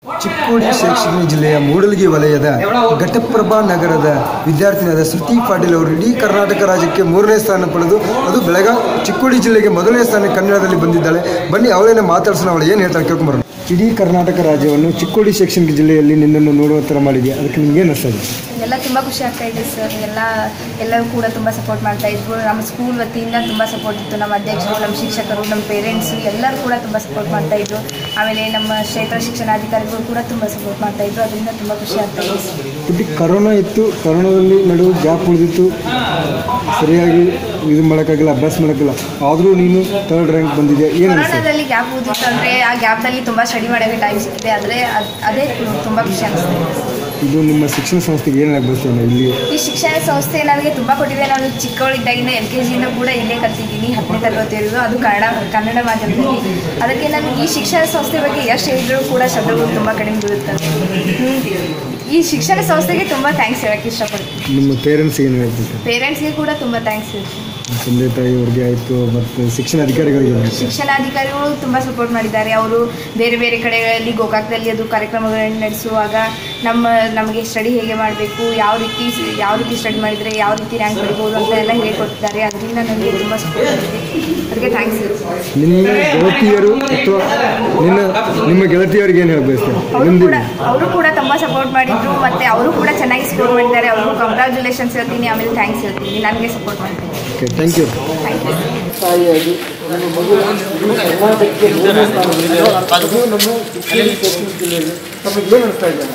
ಚಿಕ್ಕೋಡಿ ಶೈಕ್ಷಣಿಕ ಜಿಲ್ಲೆಯ ಮೂಡಲಗಿ ವಲಯದ ಘಟಪ್ರಭಾ ನಗರದ ವಿದ್ಯಾರ್ಥಿನಿಯಾದ ಶ್ರುತಿ ಪಾಟೀಲ್ ಅವರು ಇಡೀ ಕರ್ನಾಟಕ ರಾಜ್ಯಕ್ಕೆ ಮೂರನೇ ಸ್ಥಾನ ಪಡೆದು ಅದು ಬೆಳಗಾವಿ ಚಿಕ್ಕೋಡಿ ಜಿಲ್ಲೆಗೆ ಮೊದಲನೇ ಸ್ಥಾನ ಕನ್ನಡದಲ್ಲಿ ಬಂದಿದ್ದಾಳೆ ಬನ್ನಿ ಅವಳೇನೆ ಮಾತಾಡ್ಸೋಣ ಅವಳು ಏನು ಹೇಳ್ತಾಳೆ ಕೇಳ್ಕೊಂಬರೋಣ ಇಡೀ ಕರ್ನಾಟಕ ರಾಜ್ಯವನ್ನು ಚಿಕ್ಕೋಡಿ ಶೈಕ್ಷಣಿಕ ಜಿಲ್ಲೆಯಲ್ಲಿ ನಿನ್ನನ್ನು ನೋಡುವ ಥರ ಮಾಡಿದೆ ಅದಕ್ಕೆ ನಿಮ್ಗೆ ಏನು ಅನಿಸ್ತದೆ ಎಲ್ಲ ತುಂಬ ಖುಷಿ ಆಗ್ತಾ ಇದೆ ಸರ್ ಎಲ್ಲ ಎಲ್ಲರೂ ಕೂಡ ತುಂಬ ಸಪೋರ್ಟ್ ಮಾಡ್ತಾ ಇದ್ರು ನಮ್ಮ ಸ್ಕೂಲ್ ವತಿಯಿಂದ ತುಂಬ ಸಪೋರ್ಟ್ ಇತ್ತು ನಮ್ಮ ಅಧ್ಯಕ್ಷರು ನಮ್ಮ ಶಿಕ್ಷಕರು ನಮ್ಮ ಪೇರೆಂಟ್ಸು ಎಲ್ಲರೂ ಕೂಡ ತುಂಬ ಸಪೋರ್ಟ್ ಮಾಡ್ತಾ ಇದ್ರು ಆಮೇಲೆ ನಮ್ಮ ಕ್ಷೇತ್ರ ಶಿಕ್ಷಣಾಧಿಕಾರಿಗಳು ಕೂಡ ತುಂಬ ಸಪೋರ್ಟ್ ಮಾಡ್ತಾ ಇದ್ರು ಅದರಿಂದ ತುಂಬ ಖುಷಿ ಆಗ್ತಾ ಇದೆ ಸರ್ ಇಲ್ಲಿ ಕರೋನಾ ಇತ್ತು ಕರೋನಾದಲ್ಲಿ ನಡುವೆ ಗ್ಯಾಪ್ ಉಳಿದಿತ್ತು ಸರಿಯಾಗಿ ಇದು ಮಾಡೋಕ್ಕಾಗಿಲ್ಲ ಅಭ್ಯಾಸ ಮಾಡೋಕ್ಕಿಲ್ಲ ಆದರೂ ನೀನು ಥರ್ಡ್ ರ್ಯಾಂಕ್ ಬಂದಿದೆ ಏನು ಅನಿಸ್ತದೆ ಕೊರೋನಾದಲ್ಲಿ ಗ್ಯಾಪ್ ಓದಿತ್ತು ಅಂದರೆ ಆ ಗ್ಯಾಪ್ದಲ್ಲಿ ತುಂಬ ಸ್ಟಡಿ ಮಾಡೋಕ್ಕೆ ಟೈಮ್ ಸಿಕ್ಕಿದೆ ಆದರೆ ಅದ್- ಅದೇ ತುಂಬ ಖುಷಿ ಅನಿಸ್ತಾ ಇದೆ ಇದು ನಿಮ್ಮ ಶಿಕ್ಷಣ ಸಂಸ್ಥೆಗೆ ಏನಾಗಿ ಬರ್ತೇನೆ ಇಲ್ಲಿ ಈ ಶಿಕ್ಷಣ ಸಂಸ್ಥೆ ನನಗೆ ತುಂಬ ಕೊಟ್ಟಿದೆ ನಾನು ಚಿಕ್ಕವಳಿದ್ದಾಗಿಂದ ಎಲ್ ಕೆ ಜಿಯಿಂದ ಕೂಡ ಇಲ್ಲೇ ಕಲ್ತಿದ್ದೀನಿ ಹತ್ತನೇ ತರಗತಿವರೆಗೂ ಅದು ಕನ್ನಡ ಕನ್ನಡ ಮಾಧ್ಯಮದಲ್ಲಿ ಅದಕ್ಕೆ ನಾನು ಈ ಶಿಕ್ಷಣ ಸಂಸ್ಥೆ ಬಗ್ಗೆ ಎಷ್ಟು ಹೇಳಿದ್ರು ಕೂಡ ಶಬ್ದಗಳು ತುಂಬ ಕಡಿಮೆ ಬೀಳುತ್ತವೆ ಹ್ಮ್. ಈ ಶಿಕ್ಷಣ ಸಂಸ್ಥೆಗೆ ತುಂಬ ಥ್ಯಾಂಕ್ಸ್ ಹೇಳಕ್ಕೆ ಇಷ್ಟಪಡ್ತೀನಿ ನಿಮ್ಮ ಪೇರೆಂಟ್ಸ್ ಏನು ಹೇಳ್ಬೇಕು ಪೇರೆಂಟ್ಸ್ಗೆ ಕೂಡ ತುಂಬ ಥ್ಯಾಂಕ್ಸ್ ಹೇಳ್ತೀನಿ ತಂದೆ ತಾಯಿಯವ್ರಿಗೆ ಆಯಿತು ಮತ್ತು ಶಿಕ್ಷಣ ಅಧಿಕಾರಿಗಳಿಗೆ ಏನು ಹೇಳ್ತೀರಿ? ಶಿಕ್ಷಣಾಧಿಕಾರಿಗಳು ತುಂಬ ಸಪೋರ್ಟ್ ಮಾಡಿದ್ದಾರೆ ಅವರು ಬೇರೆ ಬೇರೆ ಕಡೆಗಳಲ್ಲಿ ಗೋಕಾಕ್ದಲ್ಲಿ ಅದು ಕಾರ್ಯಕ್ರಮಗಳನ್ನು ನಡೆಸುವಾಗ ನಮ್ಮ ನಮಗೆ ಸ್ಟಡಿ ಹೇಗೆ ಮಾಡಬೇಕು ಯಾವ ರೀತಿ ಯಾವ ರೀತಿ ಸ್ಟಡಿ ಮಾಡಿದರೆ ಯಾವ ರೀತಿ ರ್ಯಾಂಕ್ ಪಡಿಬೋದು ಅಂತ ಎಲ್ಲ ಹೇಳ್ಕೊಡ್ತಿದ್ದಾರೆ ಅದರಿಂದ ನನಗೆ ತುಂಬ ಸಪೋರ್ಟ್ ಆಗಿದೆ ಅದಕ್ಕೆ ಥ್ಯಾಂಕ್ಸ್ ನಿಮ್ಮ ಗೆಳತಿಯರು ಅಥವಾ ನಿನ್ನ ನಿಮ್ಮ ಗೆಳತಿಯರಿಗೆ ಏನು ಹೇಳಬೇಕು ಅವರು ಮುಂದೆ ಕೂಡ ಅವರು ಕೂಡ ತುಂಬ ಸಪೋರ್ಟ್ ಮಾಡಿದ್ರು ಮತ್ತು ಅವರು ಕೂಡ ಚೆನ್ನಾಗಿ ಸಪೋರ್ಟ್ ಮಾಡಿದ್ದಾರೆ ಅವರು ಕಂಗ್ರ್ಯಾಚುಲೇಷನ್ಸ್ ಹೇಳ್ತೀನಿ ಆಮೇಲೆ ಥ್ಯಾಂಕ್ಸ್ ಹೇಳ್ತೀನಿ ನನಗೆ ಸಪೋರ್ಟ್ ಮಾಡ್ತೀನಿ okay thank you thank you ತಾಯಿಯಾಗಿ ನಮ್ಮ ಮಗು ಇಡೀ ಕರ್ನಾಟಕಕ್ಕೆ ಮೂರನೇ ಸ್ಥಾನ ಬಂದಿದೆ. ಅದು ನಮ್ಮ ಚಿಕ್ಕಮಗಳೂರು ಶೈಕ್ಷಣಿಕ ಜಿಲ್ಲೆಯಲ್ಲಿ ತಮಗೆ ಏನು ಅನಿಸ್ತಾ ಇದೆ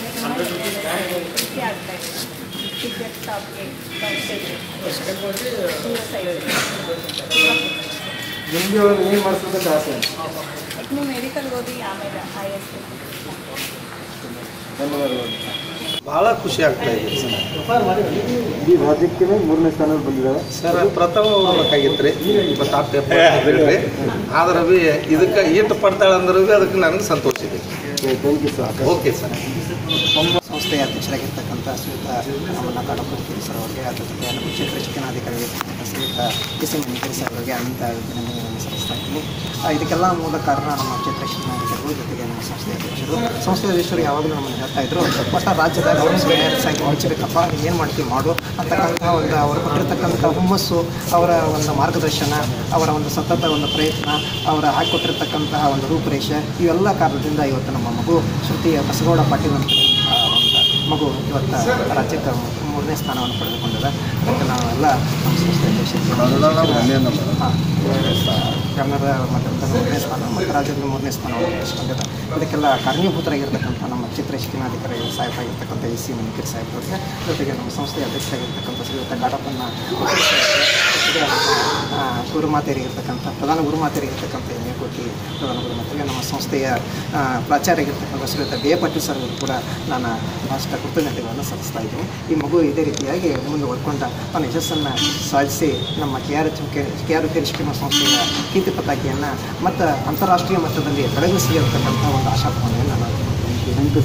ನಿಮಗೆ ಅವ್ರು ಏನು ಮಾಡಿಸ್ಬೇಕಂತ ಆಸೆ ನೀವು ಮೆಡಿಕಲ್ಗೆ ಓದಿ ಆಮೇಲೆ ಐ ಎಸ್ ಧನ್ಯವಾದಗಳು ಭಾಳ ಖುಷಿ ಆಗ್ತಾ ಇದೆ ಸರ್ ಇಡೀ ರಾಜ್ಯಕ್ಕೆ ಮೂರನೇ ಸ್ಥಾನ ಬಂದಿದ್ದಾವೆ ಸರ್ ಪ್ರಥಮ ಹೋಗ್ಬೇಕಾಗಿತ್ತು ರೀ ಮತ್ತು ಆ ಪೇಪರ್ ರೀ ಆದ್ರೆ ಬಿ ಇದಕ್ಕೆ ಈಟು ಪಡ್ತಾಳೆ ಅಂದ್ರೆ ಬಿ ಅದಕ್ಕೆ ನನಗೆ ಸಂತೋಷ ಇದೆ thank you sir okay sir ಸಂಸ್ಥೆಯ ಅಧ್ಯಕ್ಷರಾಗಿರ್ತಕ್ಕಂಥ ಶ್ರೀಯುತ ನಮ್ಮನ್ನ ಕಾಡಪುರ ಸರ್ ಅವರಿಗೆ ಅದ್ರ ಜೊತೆ ನಮ್ಮ ಕ್ಷೇತ್ರ ಶಿಕ್ಷಣಾಧಿಕಾರಿಯಾಗಿರ್ತಕ್ಕಂಥ ಶ್ರೀಯುತ ಕೆ ಸಿ ಮಣಿಕರಿ ಸರ್ ಅವರಿಗೆ ಅನಂತ ಅಭಿನಂದನೆಗಳನ್ನು ಸಲ್ಲಿಸ್ತಾ ಇದ್ದೀನಿ ಆ, ಇದಕ್ಕೆಲ್ಲ ಮೂಲ ಕಾರಣ ನಮ್ಮ ಕ್ಷೇತ್ರ ಶಿಕ್ಷಣಾಧಿಕಾರಿಗಳು ಜೊತೆಗೆ ನಮ್ಮ ಸಂಸ್ಥೆಯ ಅಧ್ಯಕ್ಷರು ಸಂಸ್ಥೆಯ ಅಧ್ಯಕ್ಷರು ಯಾವಾಗಲೂ ನಮ್ಮನ್ನು ಹೇಳ್ತಾ ಇದ್ರು ಒಟ್ಟ ರಾಜ್ಯದ ಗೌರವ ಆಗಿ ಹಂಚಬೇಕಪ್ಪ ಏನು ಮಾಡ್ತೀವಿ ಮಾಡು ಅಂತಕ್ಕಂಥ ಒಂದು ಅವರು ಕೊಟ್ಟಿರ್ತಕ್ಕಂಥ ಹುಮ್ಮಸ್ಸು ಅವರ ಒಂದು ಮಾರ್ಗದರ್ಶನ ಅವರ ಒಂದು ಸತತ ಒಂದು ಪ್ರಯತ್ನ ಅವರ ಹಾಕಿಕೊಟ್ಟಿರ್ತಕ್ಕಂತಹ ಒಂದು ರೂಪುರೇಷೆ ಇವೆಲ್ಲ ಕಾರಣದಿಂದ ಇವತ್ತು ನಮ್ಮ ಮಗು ಶ್ರುತಿ ಬಸಗೌಡ ಪಾಟೀಲ್ ಅಂತ ಆ, ಒಂದು ಮಗು ಇವತ್ತು ರಾಜ್ಯಕ್ಕೆ ಮೂರನೇ ಸ್ಥಾನವನ್ನು ಪಡೆದುಕೊಂಡಿದೆ ಅದಕ್ಕೆ ನಾವೆಲ್ಲ ನಮ್ಮ ಸಂಸ್ಥೆ ಅಧ್ಯಕ್ಷರು ಹಾಂ ಕನ್ನಡ ಮಟ್ಟದ ಮೂರನೇ ಸ್ಥಾನ ಮತ್ತು ರಾಜ್ಯದ ಮೂರನೇ ಸ್ಥಾನವನ್ನು ಪಡೆದುಕೊಂಡಿದೆ ಇದಕ್ಕೆಲ್ಲ ಕಾರಣೀಭೂತರಾಗಿರ್ತಕ್ಕಂಥ ನಮ್ಮ ಚಿತ್ರ ಶಿಕ್ಷಣಾಧಿಕಾರಿ ಸಾಹೇಬರಾಗಿರ್ತಕ್ಕಂಥ ಎ ಸಿ ಮಣಿಕೇರಿ ಸಾಹೇಬ್ರಿಗೆ ಜೊತೆಗೆ ನಮ್ಮ ಸಂಸ್ಥೆಯ ಅಧ್ಯಕ್ಷರಾಗಿರ್ತಕ್ಕಂಥ ಶ್ರೀಯುತ ಗಾಡಪ್ಪನ ಜೊತೆಗೆ ಆ, ಗುರುಮಾತೆಯರಿಗಿರ್ತಕ್ಕಂಥ ಪ್ರಧಾನ ಗುರುಮಾತೆಯರಿಗಿರ್ತಕ್ಕಂಥ ಎನ್ ಎ ಕೋಟಿ ಪ್ರಧಾನ ಗುರುಮಾತೆಗೆ ನಮ್ಮ ಸಂಸ್ಥೆಯ ಆ, ಪ್ರಾಚಾರ್ಯರಾಗಿರ್ತಕ್ಕಂಥ ಶ್ರೀಯುತ ಬಿ ಎ ಪಾಟೀಲ್ ಸರ್ ಕೂಡ ನಾನು ಭಾಳಷ್ಟು ಕೃತಜ್ಞತೆಗಳನ್ನು ಸಲ್ಲಿಸ್ತಾ ಇದ್ದೀನಿ ಈ ಮಗು ಇದೇ ರೀತಿಯಾಗಿ ಮುಂದುವರ್ಕೊಂಡ ತನ್ನ ಯಶಸ್ಸನ್ನು ಸಾಧಿಸಿ ನಮ್ಮ K R H K R K ಶಿಕ್ಷಣ ಸಂಸ್ಥೆಯ ಕೀರ್ತಿ ಪತಾಕಿಯನ್ನು ಮತ್ತು ಅಂತಾರಾಷ್ಟ್ರೀಯ ಮಟ್ಟದಲ್ಲಿ ಬೆಳಗಿಸಿ ಇರತಕ್ಕಂಥ ಒಂದು ಆಶಾಭಾವನೆಯನ್ನು ನಾನು